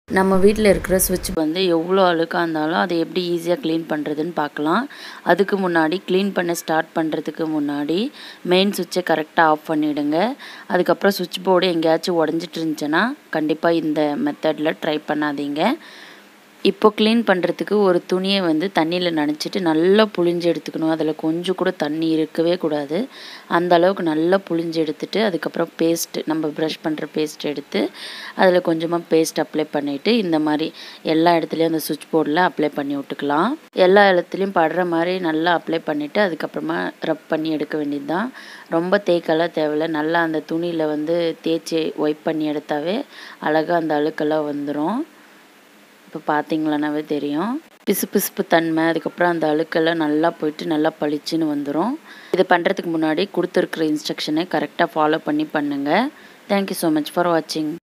நம்ம வீட்டில் இருக்கிற சுவிட்ச் வந்து எவ்வளோ அழுக்காக இருந்தாலும் அதை எப்படி ஈஸியாக க்ளீன் பண்ணுறதுன்னு பார்க்கலாம் அதுக்கு முன்னாடி க்ளீன் பண்ண ஸ்டார்ட் பண்ணுறதுக்கு முன்னாடி மெயின் சுவிட்சை கரெக்டாக ஆஃப் பண்ணிவிடுங்க அதுக்கப்புறம் சுவிட்ச் போர்டு எங்கேயாச்சும் உடஞ்சிட்டு இருந்துச்சுன்னா கண்டிப்பாக இந்த மெத்தடில் ட்ரை பண்ணாதீங்க இப்போ க்ளீன் பண்ணுறதுக்கு ஒரு துணியை வந்து தண்ணியில் நனைச்சிட்டு நல்லா புழிஞ்சு எடுத்துக்கணும் அதில் கொஞ்சம் கூட தண்ணி இருக்கவே கூடாது அந்த அளவுக்கு நல்லா புழிஞ்சு எடுத்துட்டு அதுக்கப்புறம் பேஸ்ட் நம்ம ப்ரஷ் பண்ணுற பேஸ்ட் எடுத்து அதில் கொஞ்சமாக பேஸ்ட் அப்ளை பண்ணிவிட்டு இந்த மாதிரி எல்லா இடத்துலையும் அந்த சுவிட்ச் போர்டில் அப்ளை பண்ணி விட்டுக்கலாம் எல்லா இடத்துலையும் படுற மாதிரி நல்லா அப்ளை பண்ணிவிட்டு அதுக்கப்புறமா ரப் பண்ணி எடுக்க வேண்டியது தான் ரொம்ப தேய்க்கெல்லாம் தேவையில்ல நல்லா அந்த துணியில் வந்து தேய்ச்சி ஒய்ப் பண்ணி எடுத்தாவே அழகாக அந்த அழுக்கெல்லாம் வந்துடும் இப்போ பார்த்தீங்களானாவே தெரியும் பிசு பிசுப்பு தன்மை அதுக்கப்புறம் அந்த அழுக்கெல்லாம் நல்லா போயிட்டு நல்லா பளிச்சுன்னு வந்துடும் இது பண்ணுறதுக்கு முன்னாடி கொடுத்துருக்குற இன்ஸ்ட்ரக்ஷனை கரெக்டாக ஃபாலோ பண்ணி பண்ணுங்கள் தேங்க்யூ ஸோ மச் ஃபார் வாட்சிங்